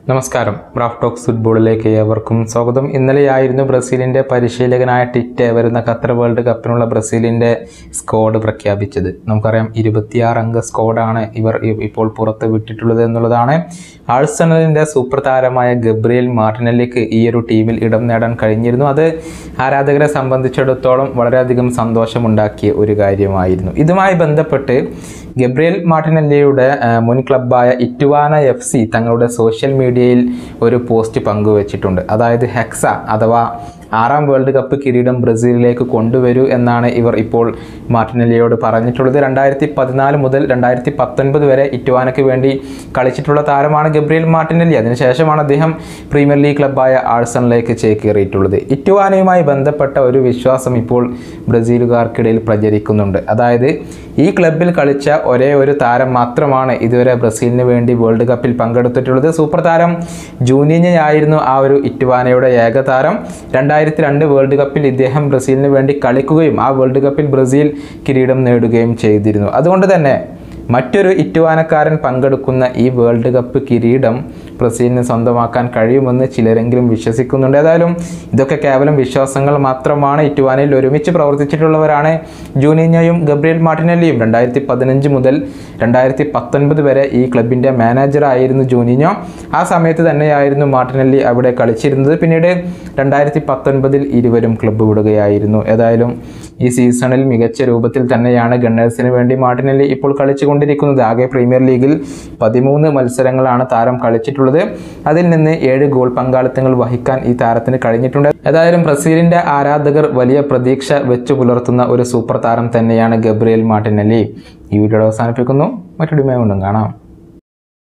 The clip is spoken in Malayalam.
നമസ്കാരം റാഫ് ടോക്സ് ഫുട്ബോളിലേക്ക് ഏവർക്കും സ്വാഗതം ഇന്നലെയായിരുന്നു ബ്രസീലിന്റെ പരിശീലകനായ ടിറ്റെ വരുന്ന ഖത്തർ വേൾഡ് കപ്പിനുള്ള ബ്രസീലിന്റെ സ്ക്വാഡ് പ്രഖ്യാപിച്ചത് നമുക്കറിയാം ഇരുപത്തിയാറ് അംഗ സ്ക്വാഡാണ് ഇവർ ഇ- ഇപ്പോൾ പുറത്ത് വിട്ടിട്ടുള്ളത് എന്നുള്ളതാണ് ആഴ്സണലിന്റെ സൂപ്പർ താരമായ ഗബ്രിയൽ മാർട്ടിനല്ലിക്ക് ഈ ഒരു ടീമിൽ ഇടം നേടാൻ കഴിഞ്ഞിരുന്നു അത് ആരാധകരെ സംബന്ധിച്ചിടത്തോളം വളരെയധികം സന്തോഷമുണ്ടാക്കിയ ഒരു കാര്യമായിരുന്നു ഇതുമായി ബന്ധപ്പെട്ട് ഗബ്രിയൽ മാർട്ടിനല്ലിയുടെ ആ, മുൻ ക്ലബ്ബായ ഇറ്റുവാന എഫ് സി തങ്ങളുടെ സോഷ്യൽ മീഡിയയിൽ ഒരു പോസ്റ്റ് പങ്കുവച്ചിട്ടുണ്ട് അതായത് ഹെക്സ അഥവാ ആറാം വേൾഡ് കപ്പ് കിരീടം ബ്രസീലിലേക്ക് കൊണ്ടുവരൂ എന്നാണ് ഇവർ ഇപ്പോൾ മാർട്ടിനല്ലിയോട് പറഞ്ഞിട്ടുള്ളത് രണ്ടായിരത്തി പതിനാല് മുതൽ രണ്ടായിരത്തി പത്തൊൻപത് വരെ ഇറ്റുവാനയ്ക്ക് വേണ്ടി കളിച്ചിട്ടുള്ള താരമാണ് ഗബ്രിയൽ മാർട്ടിനല്ലി അതിനുശേഷമാണ് അദ്ദേഹം പ്രീമിയർ ലീഗ് ക്ലബ്ബായ ആഴ്സണിലേക്ക് ചേക്കേറിയിട്ടുള്ളത് ഇറ്റുവാനയുമായി ബന്ധപ്പെട്ട ഒരു വിശ്വാസം ഇപ്പോൾ ബ്രസീലുകാർക്കിടയിൽ പ്രചരിക്കുന്നുണ്ട് അതായത് ഈ ക്ലബിൽ കളിച്ച ഒരേ ഒരു താരം മാത്രമാണ് ഇതുവരെ ബ്രസീലിന് വേണ്ടി വേൾഡ് കപ്പിൽ പങ്കെടുത്തിട്ടുള്ളത് സൂപ്പർ താരം ജൂനിയനായിരുന്നു ആ ഒരു ഇറ്റുവാനയുടെ ഏക താരം രണ്ടായിരത്തി രണ്ട് വേൾഡ് കപ്പിൽ ഇദ്ദേഹം ബ്രസീലിന് വേണ്ടി കളിക്കുകയും ആ വേൾഡ് കപ്പിൽ ബ്രസീൽ കിരീടം നേടുകയും ചെയ്തിരുന്നു അതുകൊണ്ട് തന്നെ മറ്റൊരു ഇറ്റുവാനക്കാരൻ പങ്കെടുക്കുന്ന ഈ വേൾഡ് കപ്പ് കിരീടം ബ്രസീലിന് സ്വന്തമാക്കാൻ കഴിയുമെന്ന് ചിലരെങ്കിലും വിശ്വസിക്കുന്നുണ്ട് ഏതായാലും ഇതൊക്കെ കേവലം വിശ്വാസങ്ങൾ മാത്രമാണ് ഇറ്റുവാനയിൽ ഒരുമിച്ച് പ്രവർത്തിച്ചിട്ടുള്ളവരാണ് ജൂനിഞ്ഞയും ഗബ്രിയൽ മാർട്ടിനല്ലിയും രണ്ടായിരത്തി പതിനഞ്ച് മുതൽ രണ്ടായിരത്തി പത്തൊൻപത് വരെ ഈ ക്ലബിൻ്റെ മാനേജറായിരുന്നു ജൂനിഞ്ഞോ ആ സമയത്ത് തന്നെയായിരുന്നു മാർട്ടിനല്ലി അവിടെ കളിച്ചിരുന്നത് പിന്നീട് രണ്ടായിരത്തി പത്തൊൻപതിൽ ഇരുവരും ക്ലബ്ബ് വിടുകയായിരുന്നു ഏതായാലും ഈ സീസണിൽ മികച്ച രൂപത്തിൽ തന്നെയാണ് ഗണ്ണേഴ്സിന് വേണ്ടി മാർട്ടിനല്ലി ഇപ്പോൾ കളിച്ചുകൊണ്ടിരിക്കുന്നത് ആകെ പ്രീമിയർ ലീഗിൽ പതിമൂന്ന് മത്സരങ്ങളാണ് താരം കളിച്ചിട്ടുള്ളത് അതിൽ നിന്ന് ഏഴ് ഗോൾ പങ്കാളിത്തങ്ങൾ വഹിക്കാൻ ഈ താരത്തിന് കഴിഞ്ഞിട്ടുണ്ട് ഏതായാലും ബ്രസീലിന്റെ ആരാധകർ വലിയ പ്രതീക്ഷ വെച്ചു പുലർത്തുന്ന ഒരു സൂപ്പർ താരം തന്നെയാണ് ഗബ്രിയൽ മാർട്ടിനല്ലി ഈ വീഡിയോ അവസാനിപ്പിക്കുന്നു മറ്റൊരു കൊണ്ടും കാണാം